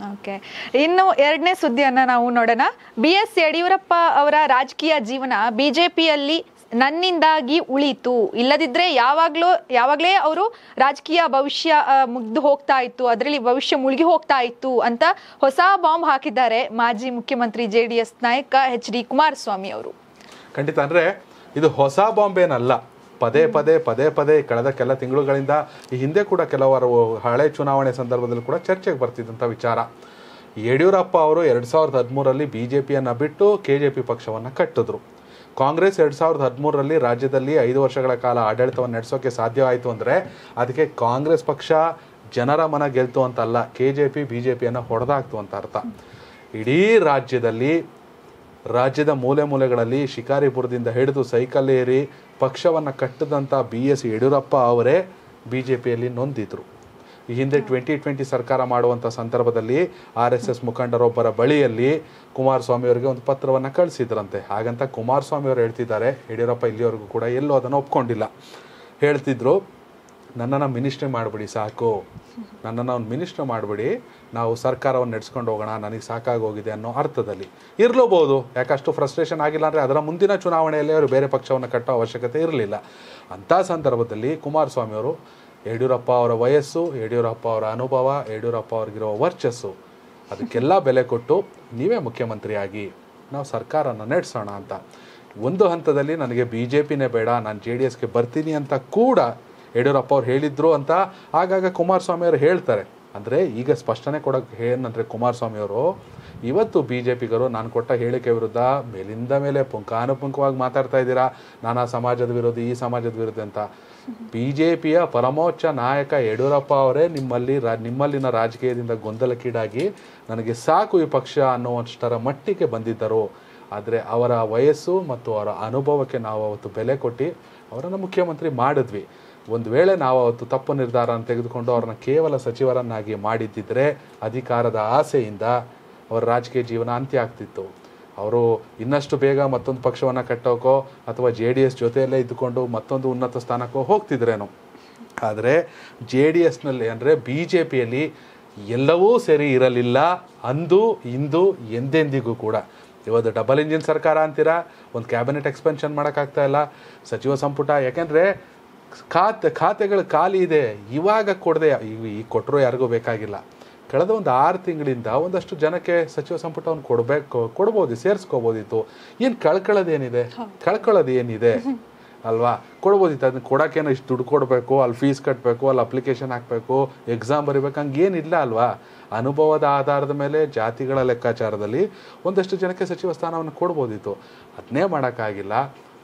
okay ಇನ್ನು ಎರಡನೇ ಸುದ್ದಿಯನ್ನ ನಾವು ನೋಡೋಣ ಬಿ ಎಸ್ ಯಡಿಯೂರಪ್ಪ ಅವರ ರಾಜಕೀಯ ಜೀವನ ಬಿಜೆಪಿಯಲ್ಲಿ ನನ್ನಿಂದಾಗಿ ಉಳಿತು ಇಲ್ಲದಿದ್ರೆ ಯಾವಾಗ್ಲೂ ಯಾವಾಗಲೇ ಅವರು ರಾಜಕೀಯ ಭವಿಷ್ಯ ಆ, ಮುಗ್ದು ಹೋಗ್ತಾ ಇತ್ತು ಅದರಲ್ಲಿ ಭವಿಷ್ಯ ಮುಳುಗಿ ಹೋಗ್ತಾ ಇತ್ತು ಅಂತ ಹೊಸ ಬಾಂಬ್ ಹಾಕಿದ್ದಾರೆ ಮಾಜಿ ಮುಖ್ಯಮಂತ್ರಿ ಜೆ ಡಿ ಎಸ್ ನಾಯಕ ಎಚ್ ಡಿ ಕುಮಾರಸ್ವಾಮಿ ಅವರು ಖಂಡಿತ ಅಂದರೆ ಇದು ಹೊಸ ಬಾಂಬೇನಲ್ಲ ಪದೇ ಪದೇ ಪದೇ ಪದೇ ಕಳೆದ ಕೆಲ ತಿಂಗಳುಗಳಿಂದ ಈ ಹಿಂದೆ ಕೂಡ ಕೆಲವರು ಹಳೆ ಚುನಾವಣೆ ಸಂದರ್ಭದಲ್ಲಿ ಕೂಡ ಚರ್ಚೆಗೆ ಬರ್ತಿದ್ದಂಥ ವಿಚಾರ ಯಡಿಯೂರಪ್ಪ ಅವರು ಎರಡು ಸಾವಿರದ ಹದಿಮೂರರಲ್ಲಿ ಬಿ ಜೆ ಪಿಯನ್ನು ಬಿಟ್ಟು ಕೆ ಜೆ ಪಿ ಪಕ್ಷವನ್ನು ಕಟ್ಟಿದ್ರು ಕಾಂಗ್ರೆಸ್ ಎರಡು ಸಾವಿರದ ಹದಿಮೂರರಲ್ಲಿ ರಾಜ್ಯದಲ್ಲಿ ಐದು ವರ್ಷಗಳ ಕಾಲ ಆಡಳಿತವನ್ನು ನಡೆಸೋಕೆ ಸಾಧ್ಯವಾಯಿತು ಅಂದರೆ ಅದಕ್ಕೆ ಕಾಂಗ್ರೆಸ್ ಪಕ್ಷ ಜನರ ಮನ ಗೆಲ್ತು ಅಂತಲ್ಲ K J P B J ಪಿಯನ್ನು ಹೊಡೆದಾಕ್ತು ಅಂತ ಅರ್ಥ ಇಡೀ ರಾಜ್ಯದಲ್ಲಿ ರಾಜ್ಯದ ಮೂಲೆ ಮೂಲೆಗಳಲ್ಲಿ ಶಿಕಾರಿಪುರದಿಂದ ಹಿಡಿದು ಸೈಕಲ್ ಏರಿ ಪಕ್ಷವನ್ನು ಕಟ್ಟದಂಥ ಬಿ ಎಸ್ ಯಡಿಯೂರಪ್ಪ ಅವರೇ ಬಿ ಜೆ ಪಿಯಲ್ಲಿ ನೊಂದಿದ್ರು ಈ ಹಿಂದೆ ಟ್ವೆಂಟಿ ಟ್ವೆಂಟಿ ಸರ್ಕಾರ ಮಾಡುವಂಥ ಸಂದರ್ಭದಲ್ಲಿ ಆರ್ ಎಸ್ ಎಸ್ ಮುಖಂಡರೊಬ್ಬರ ಬಳಿಯಲ್ಲಿ ಕುಮಾರಸ್ವಾಮಿ ಅವರಿಗೆ ಒಂದು ಪತ್ರವನ್ನು ಕಳಿಸಿದ್ರಂತೆ ಹಾಗಂತ ಕುಮಾರಸ್ವಾಮಿ ಅವರು ಹೇಳ್ತಿದ್ದಾರೆ ಯಡಿಯೂರಪ್ಪ ಇಲ್ಲಿವರೆಗೂ ಕೂಡ ಎಲ್ಲೂ ಅದನ್ನು ಒಪ್ಕೊಂಡಿಲ್ಲ ಹೇಳ್ತಿದ್ರು ನನ್ನನ್ನು ಮಿನಿಸ್ಟ್ರಿ ಮಾಡಿಬಿಡಿ ಸಾಕು ನನ್ನನ್ನು ಒಂದು ಮಿನಿಸ್ಟ್ರ್ ಮಾಡಿಬಿಡಿ ನಾವು ಸರ್ಕಾರವನ್ನು ನಡೆಸ್ಕೊಂಡು ಹೋಗೋಣ ನನಗೆ ಸಾಕಾಗೋಗಿದೆ ಅನ್ನೋ ಅರ್ಥದಲ್ಲಿ ಇರಲೂಬಹುದು ಯಾಕಷ್ಟು ಫ್ರಸ್ಟ್ರೇಷನ್ ಆಗಿಲ್ಲ ಅಂದರೆ ಅದರ ಮುಂದಿನ ಚುನಾವಣೆಯಲ್ಲಿ ಅವರು ಬೇರೆ ಪಕ್ಷವನ್ನು ಕಟ್ಟೋ ಅವಶ್ಯಕತೆ ಇರಲಿಲ್ಲ ಅಂಥ ಸಂದರ್ಭದಲ್ಲಿ ಕುಮಾರಸ್ವಾಮಿ ಅವರು ಯಡಿಯೂರಪ್ಪ ಅವರ ವಯಸ್ಸು ಯಡಿಯೂರಪ್ಪ ಅವರ ಅನುಭವ ಯಡಿಯೂರಪ್ಪ ಅವ್ರಿಗಿರೋ ವರ್ಚಸ್ಸು ಅದಕ್ಕೆಲ್ಲ ಬೆಲೆ ಕೊಟ್ಟು ನೀವೇ ಮುಖ್ಯಮಂತ್ರಿಯಾಗಿ ನಾವು ಸರ್ಕಾರನ ನಡೆಸೋಣ ಅಂತ ಒಂದು ಹಂತದಲ್ಲಿ ನನಗೆ ಬಿ ಜೆ ಪಿನೇ ಬೇಡ ನಾನು ಜೆ ಡಿ ಎಸ್ಗೆ ಬರ್ತೀನಿ ಅಂತ ಕೂಡ ಯಡಿಯೂರಪ್ಪ ಅವ್ರು ಹೇಳಿದ್ರು ಅಂತ ಆಗಾಗ ಕುಮಾರಸ್ವಾಮಿ ಅವರು ಹೇಳ್ತಾರೆ ಅಂದರೆ ಈಗ ಸ್ಪಷ್ಟನೆ ಕೊಡೋಕೆ ಏನಂದರೆ ಕುಮಾರಸ್ವಾಮಿ ಅವರು ಇವತ್ತು ಬಿ ಜೆ ಪಿಗರು ನಾನು ಕೊಟ್ಟ ಹೇಳಿಕೆ ವಿರುದ್ಧ ಮೇಲಿಂದ ಮೇಲೆ ಪುಂಖಾನುಪುಂಖವಾಗಿ ಮಾತಾಡ್ತಾ ಇದ್ದೀರಾ ನಾನಾ ಸಮಾಜದ ವಿರೋಧಿ ಈ ಸಮಾಜದ ವಿರುದ್ಧ ಅಂತ ಬಿ ಜೆ ಪಿಯ ಪರಮೋಚ್ಚ ನಾಯಕ ಯಡಿಯೂರಪ್ಪ ಅವರೇ ನಿಮ್ಮಲ್ಲಿ ರಾ ನಿಮ್ಮಲ್ಲಿನ ರಾಜಕೀಯದಿಂದ ಗೊಂದಲಕ್ಕೀಡಾಗಿ ನನಗೆ ಸಾಕು ಈ ಪಕ್ಷ ಅನ್ನುವಷ್ಟರ ಮಟ್ಟಿಗೆ ಬಂದಿದ್ದರು ಆದರೆ ಅವರ ವಯಸ್ಸು ಮತ್ತು ಅವರ ಅನುಭವಕ್ಕೆ ನಾವು ಅವತ್ತು ಬೆಲೆ ಕೊಟ್ಟು ಅವರನ್ನು ಮುಖ್ಯಮಂತ್ರಿ ಮಾಡಿದ್ವಿ ಒಂದು ವೇಳೆ ನಾವು ಅವತ್ತು ತಪ್ಪು ನಿರ್ಧಾರವನ್ನು ತೆಗೆದುಕೊಂಡು ಅವ್ರನ್ನ ಕೇವಲ ಸಚಿವರನ್ನಾಗಿ ಮಾಡಿದ್ದಿದ್ರೆ ಅಧಿಕಾರದ ಆಸೆಯಿಂದ ಅವರ ರಾಜಕೀಯ ಜೀವನ ಅಂತ್ಯ ಆಗ್ತಿತ್ತು ಅವರು ಇನ್ನಷ್ಟು ಬೇಗ ಮತ್ತೊಂದು ಪಕ್ಷವನ್ನು ಕಟ್ಟೋಕೋ ಅಥವಾ ಜೆ ಡಿ ಎಸ್ ಜೊತೆಯಲ್ಲೇ ಇದ್ದುಕೊಂಡು ಮತ್ತೊಂದು ಉನ್ನತ ಸ್ಥಾನಕ್ಕೋ ಹೋಗ್ತಿದ್ರೇನೋ ಆದರೆ ಜೆ ಡಿ ಎಸ್ನಲ್ಲಿ ಅಂದರೆ ಬಿ ಜೆ ಪಿಯಲ್ಲಿ ಎಲ್ಲವೂ ಸರಿ ಇರಲಿಲ್ಲ ಅಂದು ಇಂದು ಎಂದೆಂದಿಗೂ ಕೂಡ ಇವತ್ತು ಡಬಲ್ ಇಂಜಿನ್ ಸರ್ಕಾರ ಅಂತೀರಾ ಒಂದು ಕ್ಯಾಬಿನೆಟ್ ಎಕ್ಸ್ಪೆನ್ಷನ್ ಮಾಡೋಕ್ಕಾಗ್ತಾ ಇಲ್ಲ ಸಚಿವ ಸಂಪುಟ ಯಾಕೆಂದರೆ ಖಾತೆ ಖಾತೆಗಳು ಖಾಲಿ ಇದೆ ಇವಾಗ ಕೊಡದೆ ಈಗ ಕೊಟ್ಟರು ಯಾರಿಗೂ ಬೇಕಾಗಿಲ್ಲ ಕಳೆದ ಒಂದು ಆರು ತಿಂಗಳಿಂದ ಒಂದಷ್ಟು ಜನಕ್ಕೆ ಸಚಿವ ಸಂಪುಟವನ್ನು ಕೊಡಬೇಕು ಕೊಡ್ಬೋದು ಸೇರಿಸ್ಕೋಬೋದಿತ್ತು ಏನು ಕಳ್ಕೊಳ್ಳೋದೇನಿದೆ ಕಳ್ಕೊಳ್ಳೋದು ಏನಿದೆ ಅಲ್ವಾ ಕೊಡ್ಬೋದಿತ್ತು ಅದನ್ನ ಕೊಡೋಕ್ಕೇನೋ ಇಷ್ಟು ದುಡ್ಡು ಕೊಡಬೇಕು ಅಲ್ಲಿ ಫೀಸ್ ಕಟ್ಟಬೇಕು ಅಲ್ಲಿ ಅಪ್ಲಿಕೇಶನ್ ಹಾಕಬೇಕು ಎಕ್ಸಾಮ್ ಬರಿಬೇಕು ಹಂಗೇನಿಲ್ಲ ಅಲ್ವಾ ಅನುಭವದ ಆಧಾರದ ಮೇಲೆ ಜಾತಿಗಳ ಲೆಕ್ಕಾಚಾರದಲ್ಲಿ ಒಂದಷ್ಟು ಜನಕ್ಕೆ ಸಚಿವ ಸ್ಥಾನವನ್ನು ಕೊಡ್ಬೋದಿತ್ತು ಅದನ್ನೇ ಮಾಡೋಕ್ಕಾಗಿಲ್ಲ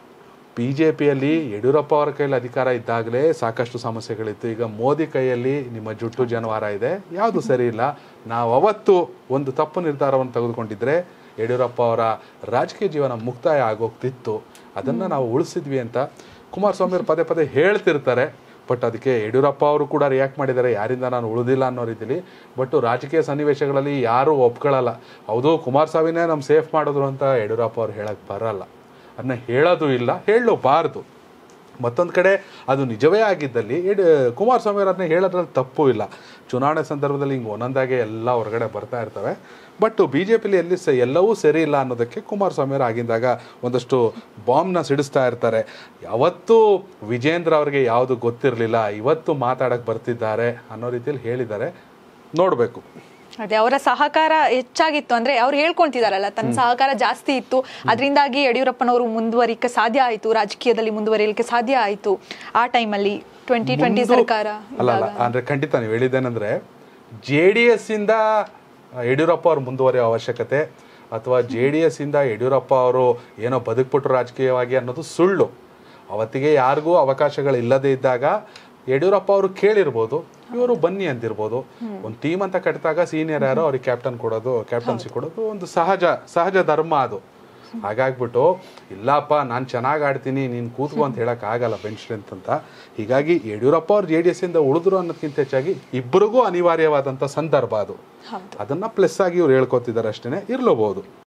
ಬಿ ಜೆ ಪಿಯಲ್ಲಿ ಯಡಿಯೂರಪ್ಪ ಅವರ ಕೈಯಲ್ಲಿ ಅಧಿಕಾರ ಇದ್ದಾಗಲೇ ಸಾಕಷ್ಟು ಸಮಸ್ಯೆಗಳಿತ್ತು ಈಗ ಮೋದಿ ಕೈಯಲ್ಲಿ ನಿಮ್ಮ ಜುಟ್ಟು ಜನವಾರ ಇದೆ ಯಾವುದು ಸರಿ ಇಲ್ಲ ನಾವು ಅವತ್ತು ಒಂದು ತಪ್ಪು ನಿರ್ಧಾರವನ್ನು ತೆಗೆದುಕೊಂಡಿದ್ರೆ ಯಡಿಯೂರಪ್ಪ ಅವರ ರಾಜಕೀಯ ಜೀವನ ಮುಕ್ತಾಯ ಆಗೋಗ್ತಿತ್ತು ಅದನ್ನು ನಾವು ಉಳಿಸಿದ್ವಿ ಅಂತ ಕುಮಾರಸ್ವಾಮಿ ಅವರು ಪದೇ ಪದೇ ಹೇಳ್ತಿರ್ತಾರೆ ಬಟ್ ಅದಕ್ಕೆ ಯಡಿಯೂರಪ್ಪ ಅವರು ಕೂಡ ರಿಯಾಕ್ಟ್ ಮಾಡಿದ್ದಾರೆ ಯಾರಿಂದ ನಾನು ಉಳಿದಿಲ್ಲ ಅನ್ನೋ ರೀತಿಲಿ ಬಟ್ ರಾಜಕೀಯ ಸನ್ನಿವೇಶಗಳಲ್ಲಿ ಯಾರೂ ಒಪ್ಕೊಳ್ಳಲ್ಲ ಹೌದು ಕುಮಾರಸ್ವಾಮಿನೇ ನಮ್ಮ ಸೇಫ್ ಮಾಡಿದ್ರು ಅಂತ ಯಡಿಯೂರಪ್ಪ ಅವ್ರು ಹೇಳಕ್ಕೆ ಬರಲ್ಲ ಅದನ್ನ ಹೇಳೋದು ಇಲ್ಲ ಹೇಳಬಾರ್ದು ಮತ್ತೊಂದು ಕಡೆ ಅದು ನಿಜವೇ ಆಗಿದ್ದಲ್ಲಿ ಯಡಿ ಕುಮಾರಸ್ವಾಮಿ ಅವರು ಅದನ್ನ ಹೇಳೋದ್ರಲ್ಲಿ ತಪ್ಪು ಇಲ್ಲ ಚುನಾವಣೆ ಸಂದರ್ಭದಲ್ಲಿ ಹಿಂಗೆ ಒಂದೊಂದಾಗೆ ಎಲ್ಲ ಹೊರಗಡೆ ಬರ್ತಾ ಇರ್ತವೆ ಬಟ್ ಬಿ ಜೆ ಪಿಲಿ ಎಲ್ಲಿ ಸ ಎಲ್ಲವೂ ಸರಿ ಇಲ್ಲ ಅನ್ನೋದಕ್ಕೆ ಕುಮಾರಸ್ವಾಮಿ ಅವರು ಆಗಿದ್ದಾಗ ಒಂದಷ್ಟು ಬಾಂಬ್ನ ಸಿಡಿಸ್ತಾ ಇರ್ತಾರೆ ಯಾವತ್ತೂ ವಿಜೇಂದ್ರ ಅವ್ರಿಗೆ ಯಾವುದು ಗೊತ್ತಿರಲಿಲ್ಲ ಇವತ್ತು ಮಾತಾಡಕ್ಕೆ ಬರ್ತಿದ್ದಾರೆ ಅನ್ನೋ ರೀತಿಯಲ್ಲಿ ಹೇಳಿದ್ದಾರೆ ನೋಡಬೇಕು ಅದೇ ಅವರ ಸಹಕಾರ ಹೆಚ್ಚಾಗಿತ್ತು ಅಂದ್ರೆ ಅವ್ರು ಹೇಳ್ಕೊಂತಿದಾರಲ್ಲ ತನ್ನ ಸಹಕಾರ ಜಾಸ್ತಿ ಇತ್ತು ಅದರಿಂದಾಗಿ ಯಡಿಯೂರಪ್ಪನವರು ಮುಂದುವರಿಕೆ ಸಾಧ್ಯ ಆಯಿತು ರಾಜಕೀಯದಲ್ಲಿ ಮುಂದುವರಿಯಲಿಕ್ಕೆ ಸಾಧ್ಯ ಆಯಿತು ಆ ಟೈಮಲ್ಲಿ ಟ್ವೆಂಟಿ ಟ್ವೆಂಟಿ ಮುಂದು- ಸರ್ಕಾರ ಅಲ್ಲ ಅಲ್ಲ ಅಂದ್ರೆ ಖಂಡಿತ ನೀವು ಹೇಳಿದ್ದೇನೆಂದ್ರೆ ಜೆ ಡಿ ಎಸ್ ಇಂದ ಯಡಿಯೂರಪ್ಪ ಅವರು ಮುಂದುವರಿಯೋ ಅವಶ್ಯಕತೆ ಅಥವಾ ಜೆ ಡಿ ಎಸ್ ಇಂದ ಯಡಿಯೂರಪ್ಪ ಅವರು ಏನೋ ಬದುಕ್ಬಿಟ್ರು ರಾಜಕೀಯವಾಗಿ ಅನ್ನೋದು ಸುಳ್ಳು ಅವತ್ತಿಗೆ ಯಾರಿಗೂ ಅವಕಾಶಗಳು ಇಲ್ಲದೇ ಇದ್ದಾಗ ಯಡಿಯೂರಪ್ಪ ಅವರು ಕೇಳಿರ್ಬೋದು ಇವರು ಬನ್ನಿ ಅಂತಿರ್ಬೋದು ಒಂದು ಟೀಮ್ ಅಂತ ಕಟ್ಟಿದಾಗ ಸೀನಿಯರ್ ಯಾರೋ ಅವ್ರಿಗೆ ಕ್ಯಾಪ್ಟನ್ ಕೊಡೋದು ಕ್ಯಾಪ್ಟನ್ಸಿ ಕೊಡೋದು ಒಂದು ಸಹಜ ಸಹಜ ಧರ್ಮ ಅದು ಹಾಗಾಗ್ಬಿಟ್ಟು ಇಲ್ಲಪ್ಪ ನಾನು ಚೆನ್ನಾಗಿ ಆಡ್ತೀನಿ ನೀನು ಕೂತ್ಕೊ ಅಂತ ಹೇಳಕ್ ಆಗಲ್ಲ ಬೆಂಚ್ ಸ್ಟ್ರೆಂತ್ ಅಂತ ಹೀಗಾಗಿ ಯಡಿಯೂರಪ್ಪ ಅವ್ರು ಜೆ ಡಿ ಎಸ್ ಇಂದ ಉಳಿದ್ರು ಅನ್ನೋದಕ್ಕಿಂತ ಹೆಚ್ಚಾಗಿ ಇಬ್ಬರಿಗೂ ಅನಿವಾರ್ಯವಾದಂಥ ಸಂದರ್ಭ ಅದು ಅದನ್ನ ಪ್ಲಸ್ ಆಗಿ ಇವ್ರು ಹೇಳ್ಕೊತಿದ್ದಾರೆ ಅಷ್ಟೇ ಇರ್ಲಬಹುದು